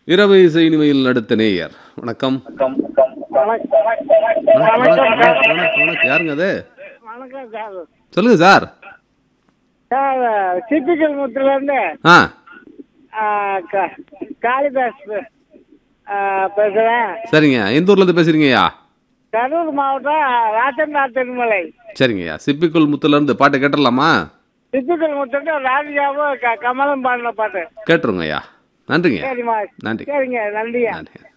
இரவு இசை இனிமையில் அடுத்த நேயர் வணக்கம் வணக்கம் வணக்கம், வணக்கம், வணக்கம், வணக்கம். யாருங்க அது வணக்கம் சார் சொல்லுங்க சார் சார் சிப்பிக்கல் முத்துலேருந்து ஆ காளிதாஸ் ஆ, பேசுறேன் சரிங்க எந்த ஊர்ல இருந்து பேசுறீங்கய்யா கரூர் மாவட்டம் ராஜநாத் திருமலை சரிங்கய்யா சிப்பிக்குள் முத்துல இருந்து பாட்டு கேட்டுடலாமா சிப்பிக்கல் முத்துட்டு ராஜாவும் க- கமலம் பாடின பாட்டு கேட்டுருங்க ஐயா நன்றிங்க சரிம்மா நன்றி சரிங்க நன்றியா நன்றி